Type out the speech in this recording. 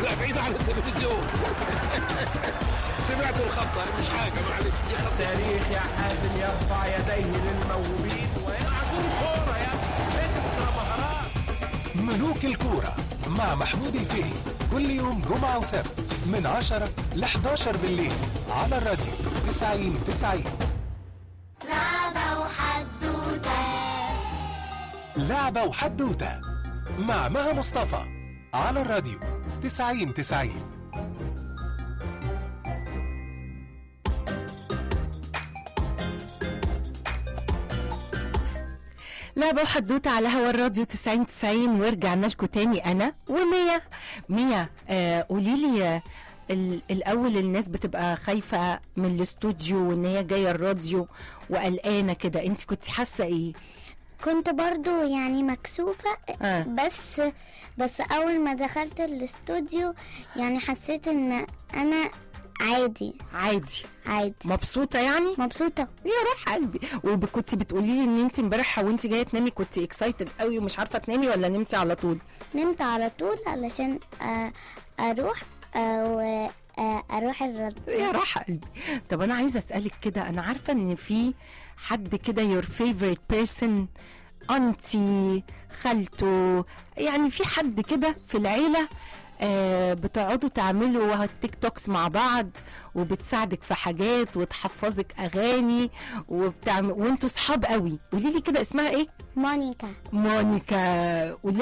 لا بعيد عن التلفزيون سمعت الخطة مش حاجة معلش دي خطة تاريخ يا حازم يرفع يديه للموهوبين ويلعب كورة يا اكسترا مهارات ملوك الكورة مع محمود الفقي كل يوم جمعة وسبت من 10 ل 11 بالليل على الراديو 90 90 لعبة وحدوتة لعبة وحدوتة مع مها مصطفى على الراديو 90 90 لعبة وحدوتة على هوا الراديو 90 90 ورجعنا لكم تاني أنا وميا ميا آه قولي لي آه، ال- الأول الناس بتبقى خايفة من الاستوديو وإن هي جاية الراديو وقلقانة كده أنت كنت حاسة إيه؟ كنت برضو يعني مكسوفة آه. بس بس أول ما دخلت الاستوديو يعني حسيت إن أنا عادي عادي عادي مبسوطة يعني؟ مبسوطة يا روح قلبي وكنت بتقولي لي ان انت امبارح وانت جايه تنامي كنت اكسايتد قوي ومش عارفه تنامي ولا نمتي على طول نمت على طول علشان آه، أروح آه، و آه، أروح الرد يا روح قلبي طب انا عايزه اسالك كده انا عارفه ان في حد كده your favorite person انتي خالته يعني في حد كده في العيله آه بتقعدوا تعملوا تيك توكس مع بعض وبتساعدك في حاجات وتحفظك اغاني وبتعمل وانتوا صحاب قوي قولي لي كده اسمها ايه مونيكا مونيكا قولي